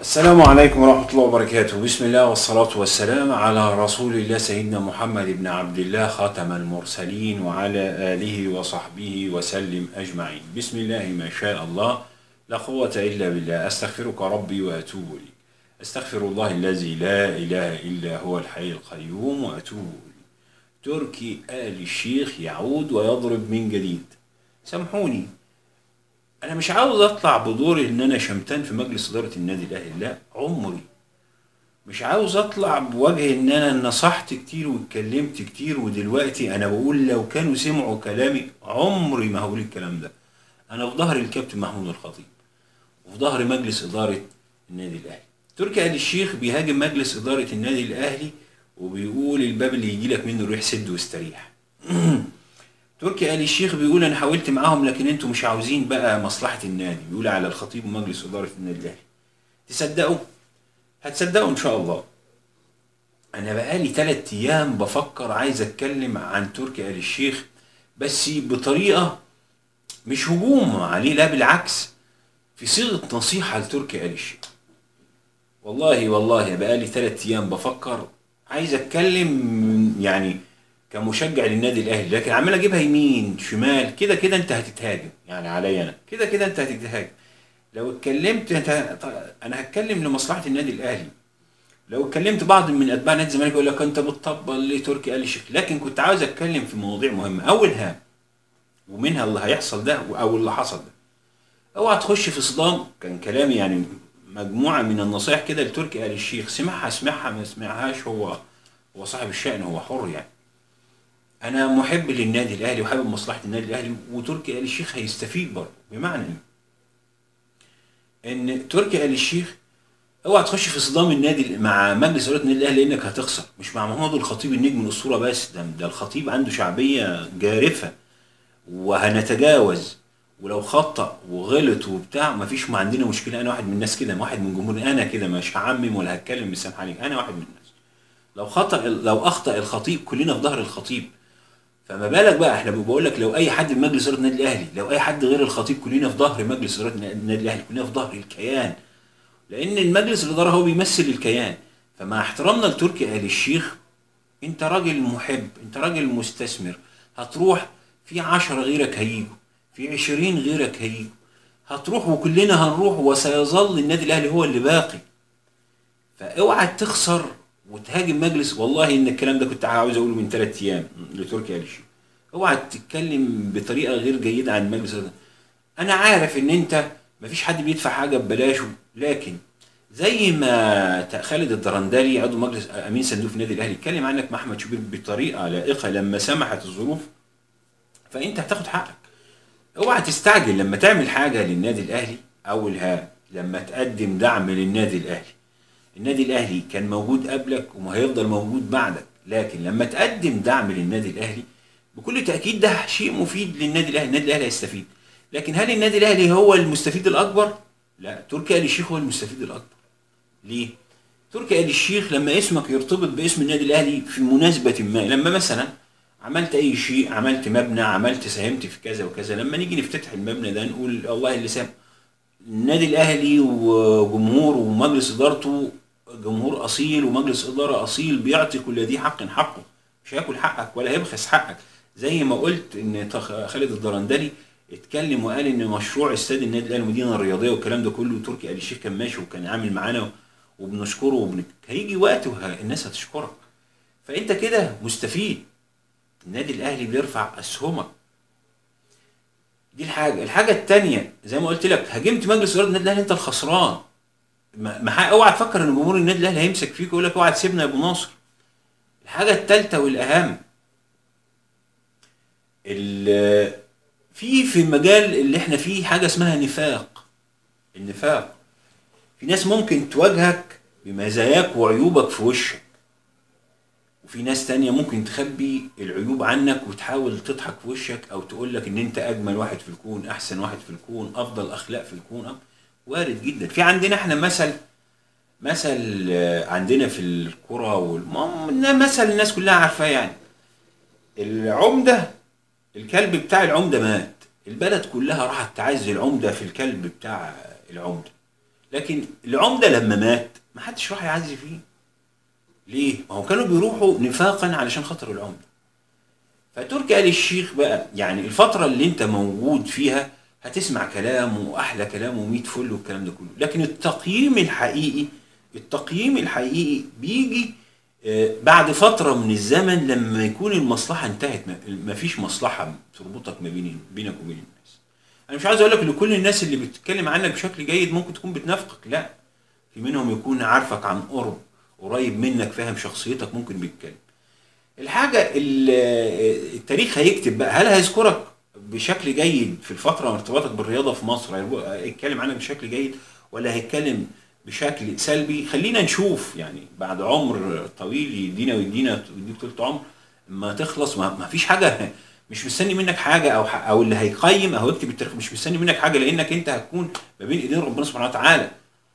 السلام عليكم ورحمة الله وبركاته بسم الله والصلاة والسلام على رسول الله سيدنا محمد بن عبد الله خاتم المرسلين وعلى آله وصحبه وسلم أجمعين بسم الله ما شاء الله لا قوة إلا بالله أستغفرك ربي وأتوب إليك أستغفر الله الذي لا إله إلا هو الحي القيوم وأتوب إليه تركي آل الشيخ يعود ويضرب من جديد سامحوني انا مش عاوز اطلع بدور ان انا شمتان في مجلس اداره النادي الاهلي لا عمري مش عاوز اطلع بوجه ان انا نصحت كتير واتكلمت كتير ودلوقتي انا بقول لو كانوا سمعوا كلامي عمري ما هقول الكلام ده انا في ظهر الكابتن محمود الخطيب وفي ظهر مجلس اداره النادي الاهلي تركي آل الشيخ بيهاجم مجلس اداره النادي الاهلي وبيقول الباب اللي يجي لك منه روح سد واستريح تركي آل الشيخ بيقول انا حاولت معاهم لكن انتوا مش عاوزين بقى مصلحه النادي بيقول على الخطيب ومجلس اداره النادي الاهلي تصدقوا هتصدقوا ان شاء الله انا بقالي تلات ايام بفكر عايز اتكلم عن تركي آل الشيخ بس بطريقه مش هجوم عليه لا بالعكس في صيغه نصيحه لتركي آل الشيخ والله والله بقالي تلات ايام بفكر عايز اتكلم يعني كمشجع للنادي الاهلي لكن عمال اجيبها يمين شمال كده كده انت هتتهاجم يعني عليا انا كده كده انت هتتهاجم لو اتكلمت انت انا هتكلم لمصلحه النادي الاهلي لو اتكلمت بعض من اتباع نادي الزمالك يقول لك انت بتطبل لتركي آل الشيخ لكن كنت عاوز اتكلم في مواضيع مهمه اولها ومنها اللي هيحصل ده او اللي حصل ده اوعى تخش في صدام كان كلامي يعني مجموعه من النصائح كده لتركي آل الشيخ سمعها سمعها ما سمعهاش هو هو صاحب الشأن هو حر يعني انا محب للنادي الاهلي وحابب مصلحه النادي الاهلي وتركي آل الشيخ هيستفيد برضه بمعنى ايه؟ ان تركي آل الشيخ اوعى تخش في صدام النادي مع مجلس اداره النادي الاهلي لانك هتخسر مش مع محمود الخطيب النجم الاسطوره بس ده ده الخطيب عنده شعبيه جارفه وهنتجاوز ولو خطأ وغلط وبتاع مفيش ما عندنا مشكله انا واحد من الناس كده واحد من جمهور انا كده مش هعمم ولا هتكلم بالسمح عليك انا واحد من الناس لو خطأ لو اخطأ الخطيب كلنا في ظهر الخطيب فما بالك بقى احنا بقول لك لو اي حد من مجلس اداره النادي الاهلي لو اي حد غير الخطيب كلنا في ظهر مجلس اداره النادي الاهلي كلنا في ظهر الكيان لان المجلس الاداره هو بيمثل الكيان فمع احترامنا لتركي آل الشيخ انت راجل محب انت راجل مستثمر هتروح في عشرة غيرك هيجوا في عشرين غيرك هيجوا هتروح وكلنا هنروح وسيظل النادي الاهلي هو اللي باقي فاوعى تخسر وتهاجم مجلس والله ان الكلام ده كنت عاوز اقوله من ثلاث ايام لتركي آل الشيخ اوعى تتكلم بطريقه غير جيده عن مجلس الاداره انا عارف ان انت مفيش حد بيدفع حاجه ببلاشه لكن زي ما خالد الدرندلي عضو مجلس امين صندوق في النادي الاهلي اتكلم عنك مع احمد شوبير بطريقه لائقه لما سمحت الظروف فانت هتاخد حقك اوعى تستعجل لما تعمل حاجه للنادي الاهلي اولها لما تقدم دعم للنادي الاهلي النادي الاهلي كان موجود قبلك وما هيفضل موجود بعدك لكن لما تقدم دعم للنادي الاهلي بكل تاكيد ده شيء مفيد للنادي الاهلي النادي الاهلي هيستفيد لكن هل النادي الاهلي هو المستفيد الاكبر لا تركي آل الشيخ هو المستفيد الاكبر ليه تركي آل الشيخ لما اسمك يرتبط باسم النادي الاهلي في مناسبه ما لما مثلا عملت اي شيء عملت مبنى عملت ساهمت في كذا وكذا لما نيجي نفتتح المبنى ده نقول الله اللي سام النادي الاهلي وجمهوره ومجلس ادارته جمهور اصيل ومجلس اداره اصيل بيعطي كل ذي حق حقه مش هياكل حقك ولا هيبخس حقك زي ما قلت ان خالد الدرندلي اتكلم وقال ان مشروع استاد النادي الاهلي المدينه الرياضيه والكلام ده كله تركي آل الشيخ كان ماشي وكان عامل معانا وبنشكره وبن... هيجي وقت والناس هتشكرك فانت كده مستفيد النادي الاهلي بيرفع اسهمك دي الحاجه الحاجه الثانيه زي ما قلت لك هاجمت مجلس اداره النادي الاهلي انت الخسران ما اوعى تفكر ان جمهور النادي الاهلي هيمسك فيك ويقول لك اوعى تسيبنا يا ابو ناصر الحاجه الثالثه والاهم في في المجال اللي احنا فيه حاجه اسمها نفاق النفاق في ناس ممكن تواجهك بمزاياك وعيوبك في وشك وفي ناس تانية ممكن تخبي العيوب عنك وتحاول تضحك في وشك او تقول لك ان انت اجمل واحد في الكون احسن واحد في الكون افضل اخلاق في الكون وارد جدا في عندنا احنا مثل مثل عندنا في الكرة والم... مثل الناس كلها عارفاه يعني العمدة الكلب بتاع العمدة مات البلد كلها راحت تعزي العمدة في الكلب بتاع العمدة لكن العمده لما مات ما حدش راح يعزي فيه ليه؟ ما هو كانوا بيروحوا نفاقا علشان خاطر العمده فتركي آل الشيخ بقى يعني الفترة اللي انت موجود فيها هتسمع كلامه واحلى كلامه 100 فل والكلام ده كله لكن التقييم الحقيقي التقييم الحقيقي بيجي آه، بعد فترة من الزمن لما يكون المصلحة انتهت ما- ما فيش مصلحة تربطك ما بين بينك وبين الناس انا مش عايز اقول لك ان كل الناس اللي بتتكلم عنك بشكل جيد ممكن تكون بتنافقك لا في منهم يكون عارفك عن قرب قريب منك فاهم شخصيتك ممكن بيتكلم الحاجة ال- التاريخ هيكتب بقى هل هيذكرك بشكل جيد في الفترة من ارتباطك بالرياضة في مصر هيربو- هيتكلم عنك بشكل جيد ولا هيتكلم بشكل سلبي خلينا نشوف يعني بعد عمر طويل يدينا ويدينا ويديك طول عمر ما تخلص ما, ما فيش حاجة مش مستني منك حاجة او ح- او اللي هيقيم او يكتب التاريخ مش مستني منك حاجة لانك انت هتكون ما بين ايدين ربنا سبحانه وتعالى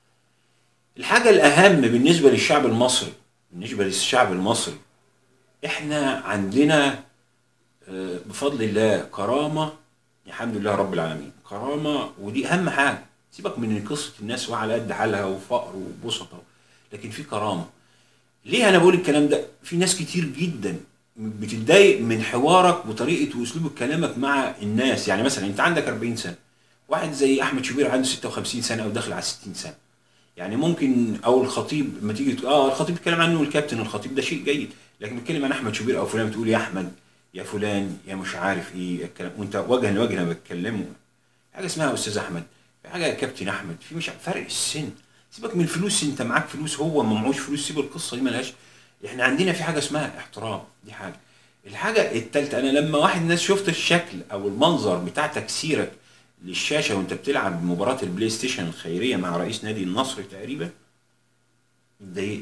الحاجة الأهم بالنسبة للشعب المصري بالنسبة للشعب المصري احنا عندنا آه، بفضل الله كرامة الحمد لله رب العالمين كرامة ودي أهم حاجة سيبك من قصة الناس وعلى قد حالها وفقر وبسطة لكن في كرامة ليه أنا بقول الكلام ده؟ في ناس كتير جدا بتتضايق من حوارك وطريقة وأسلوب كلامك مع الناس يعني مثلا أنت عندك 40 سنة واحد زي أحمد شوبير عنده 56 سنة أو داخل على 60 سنة يعني ممكن او الخطيب لما تيجي تقول اه الخطيب بيتكلم عنه الكابتن الخطيب ده شيء جيد لكن بيتكلم عن احمد شوبير او فلان بتقول يا احمد يا فلان يا مش عارف ايه الكلام وانت وجها لوجه انا بتكلمه حاجه اسمها استاذ احمد في حاجه يا كابتن احمد في مش فرق السن سيبك من الفلوس انت معاك فلوس هو ما معهوش فلوس سيب القصه دي ملهاش احنا عندنا في حاجه اسمها احترام دي حاجه الحاجه الثالثه انا لما واحد الناس شفت الشكل او المنظر بتاع تكسيرك للشاشه وانت بتلعب مباراه البلاي ستيشن الخيريه مع رئيس نادي النصر تقريبا اتضايقت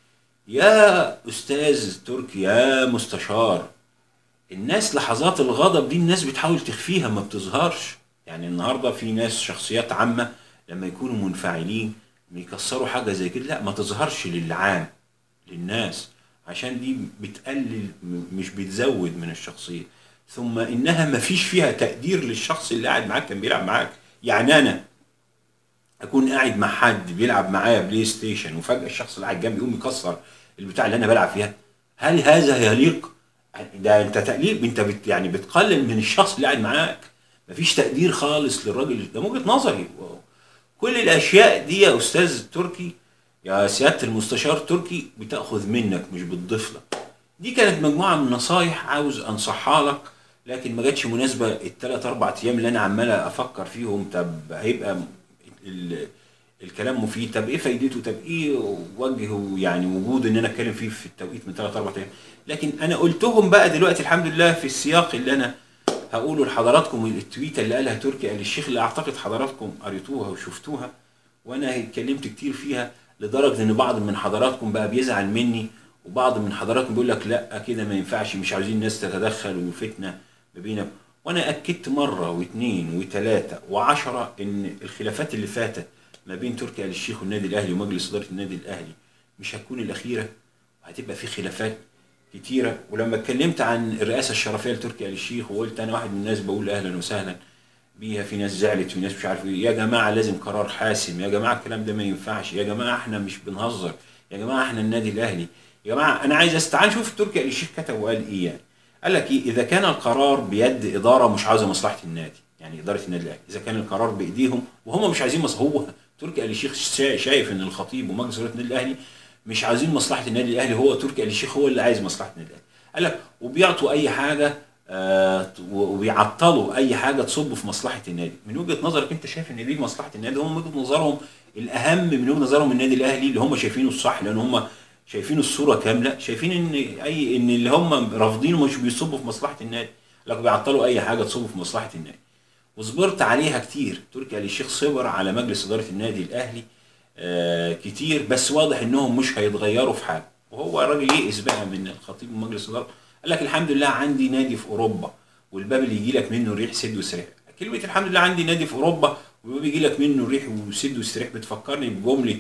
يا استاذ تركي يا مستشار الناس لحظات الغضب دي الناس بتحاول تخفيها ما بتظهرش يعني النهارده في ناس شخصيات عامه لما يكونوا منفعلين يكسروا حاجه زي كده لا ما تظهرش للعام للناس عشان دي بتقلل م- مش بتزود من الشخصيه ثم انها ما فيش فيها تقدير للشخص اللي قاعد معاك كان بيلعب معاك يعني انا اكون قاعد مع حد بيلعب معايا بلاي ستيشن وفجاه الشخص اللي قاعد جنبي يقوم يكسر البتاع اللي انا بلعب فيها هل هذا يليق ده انت تقليل انت بت يعني بتقلل من الشخص اللي قاعد معاك مفيش تقدير خالص للراجل ده من وجهه نظري كل الاشياء دي يا استاذ تركي يا سياده المستشار تركي بتاخذ منك مش بتضيف لك دي كانت مجموعه من النصايح عاوز انصحها لك لكن ما جاتش مناسبه الثلاث اربع ايام اللي انا عمال افكر فيهم طب هيبقى ال- الكلام مفيد طب ايه فايدته طب ايه وجهه يعني وجود ان انا اتكلم فيه في التوقيت من ثلاث اربع ايام لكن انا قلتهم بقى دلوقتي الحمد لله في السياق اللي انا هقوله لحضراتكم التويته اللي قالها تركي آل الشيخ اللي اعتقد حضراتكم قريتوها وشفتوها وانا اتكلمت كتير فيها لدرجه ان بعض من حضراتكم بقى بيزعل مني وبعض من حضراتكم بيقول لك لا كده ما ينفعش مش عاوزين الناس تتدخل وفتنه ما بينك وانا اكدت مره واثنين وثلاثه وعشرة ان الخلافات اللي فاتت ما بين تركي آل الشيخ والنادي الاهلي ومجلس اداره النادي الاهلي مش هتكون الاخيره وهتبقى في خلافات كتيره ولما اتكلمت عن الرئاسه الشرفيه لتركي آل الشيخ وقلت انا واحد من الناس بقول اهلا وسهلا بيها في ناس زعلت في ناس مش عارف ايه يا جماعه لازم قرار حاسم يا جماعه الكلام ده ما ينفعش يا جماعه احنا مش بنهزر يا جماعه احنا النادي الاهلي يا جماعه انا عايز استعان شوف تركي آل الشيخ كتب وقال ايه يعني قال لك ايه اذا كان القرار بيد اداره مش عاوزه مصلحه النادي يعني اداره النادي الاهلي اذا كان القرار بايديهم وهم مش عايزين مصلحه هو تركي آل الشيخ شا- شايف ان الخطيب ومجلس اداره النادي الاهلي مش عايزين مصلحه النادي الاهلي هو تركي آل الشيخ هو اللي عايز مصلحه النادي الاهلي قال لك وبيعطوا اي حاجه آه وبيعطلوا اي حاجه تصب في مصلحه النادي من وجهه نظرك انت شايف ان دي مصلحه النادي هم من وجهه نظرهم الاهم من وجهه نظرهم النادي الاهلي اللي هم شايفينه الصح لان هم شايفين الصوره كامله شايفين ان اي ان اللي هم رافضينه مش بيصبوا في مصلحه النادي لكن بيعطلوا اي حاجه تصب في مصلحه النادي وصبرت عليها كتير تركي آل الشيخ صبر على مجلس اداره النادي الاهلي آه كتير بس واضح انهم مش هيتغيروا في حاجه وهو راجل يئس بقى من الخطيب ومجلس الاداره قال لك الحمد لله عندي نادي في اوروبا والباب اللي يجي لك منه ريح سد واستريح كلمه الحمد لله عندي نادي في اوروبا والباب يجي لك منه ريح وسد واستريح بتفكرني بجمله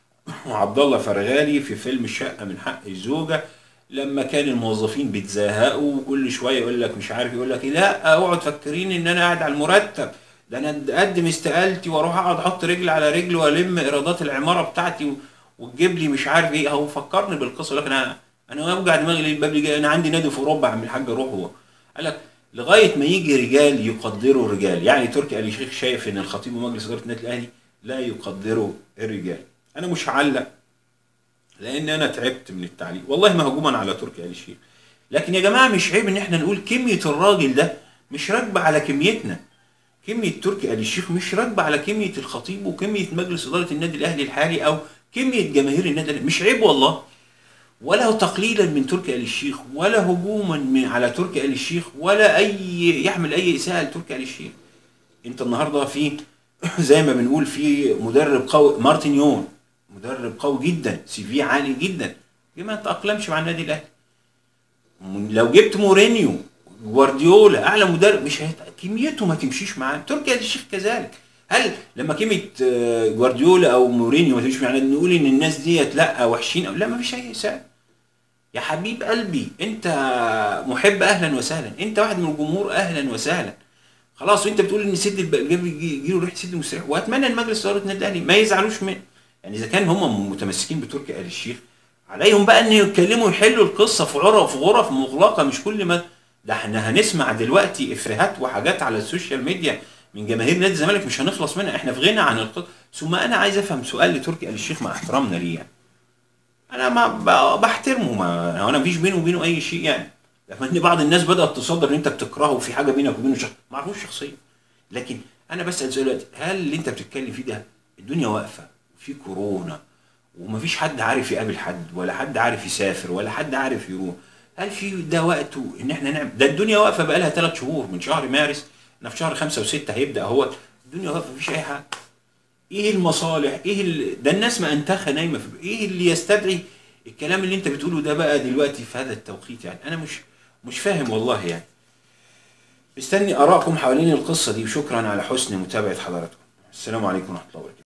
عبد الله فرغالي في فيلم الشقه من حق الزوجه لما كان الموظفين بيتزهقوا وكل شويه يقول لك مش عارف يقول لك إيه، لا اوعوا تفكرين ان انا قاعد على المرتب ده انا اقدم استقالتي واروح اقعد احط رجل على رجل والم ايرادات العماره بتاعتي و- وتجيب لي مش عارف ايه اهو فكرني بالقصه لكن انا انا اوجع دماغي ليه الباب جاي انا عندي نادي في اوروبا يا عم الحاج اروح هو قال لك لغايه ما يجي رجال يقدروا الرجال يعني تركي آل الشيخ شايف ان الخطيب ومجلس اداره النادي الاهلي لا يقدروا الرجال انا مش هعلق لان انا تعبت من التعليق والله ما هجوما على تركي آل الشيخ لكن يا جماعه مش عيب ان احنا نقول كميه الراجل ده مش راكبه على كميتنا كميه تركي آل الشيخ مش راكبه على كميه الخطيب وكميه مجلس اداره النادي الاهلي الحالي او كميه جماهير النادي الأهلي. مش عيب والله ولا تقليلا من تركي آل الشيخ ولا هجوما من على تركي آل الشيخ ولا اي يحمل اي اساءه لتركي آل الشيخ انت النهارده في زي ما بنقول في مدرب قوي مارتن يون مدرب قوي جدا سي في عالي جدا ليه ما تاقلمش مع النادي الاهلي م- لو جبت مورينيو جوارديولا اعلى مدرب مش هيت... كميته ما تمشيش معاه تركي آل الشيخ كذلك هل لما كلمه آه، جوارديولا او مورينيو ما تمشيش معانا نقول ان الناس ديت لا وحشين او لا ما فيش اي اساءه يا حبيب قلبي انت محب اهلا وسهلا انت واحد من الجمهور اهلا وسهلا خلاص وانت بتقول ان سد الب- جاب يجي له ريحه سد مستريح واتمنى ان مجلس اداره النادي الاهلي ما يزعلوش من يعني اذا كان هم متمسكين بتركي آل الشيخ عليهم بقى ان يتكلموا يحلوا القصه في غرف في غرف مغلقه مش كل ما ده احنا هنسمع دلوقتي افيهات وحاجات على السوشيال ميديا من جماهير نادي الزمالك مش هنخلص منها احنا في غنى عن القصه ثم انا عايز افهم سؤال لتركي آل الشيخ مع احترامنا ليه يعني انا ما ب- بحترمه ما انا مفيش بينه وبينه اي شيء يعني لما ان بعض الناس بدات تصدر ان انت بتكرهه وفي حاجه بينك وبينه شخص ما اعرفوش شخصيا لكن انا بسال سؤال دلوقتي هل اللي انت بتتكلم فيه ده الدنيا واقفه في كورونا ومفيش حد عارف يقابل حد ولا حد عارف يسافر ولا حد عارف يروح هل في ده وقته ان احنا نعمل ده الدنيا واقفه بقى لها ثلاث شهور من شهر مارس احنا في شهر خمسة وستة هيبدا اهو الدنيا واقفه مفيش اي حاجه ايه المصالح ايه ال... ده الناس ما انتخى نايمه في ايه اللي يستدعي الكلام اللي انت بتقوله ده بقى دلوقتي في هذا التوقيت يعني انا مش مش فاهم والله يعني مستني ارائكم حوالين القصه دي وشكرا على حسن متابعه حضراتكم السلام عليكم ورحمه الله وبركاته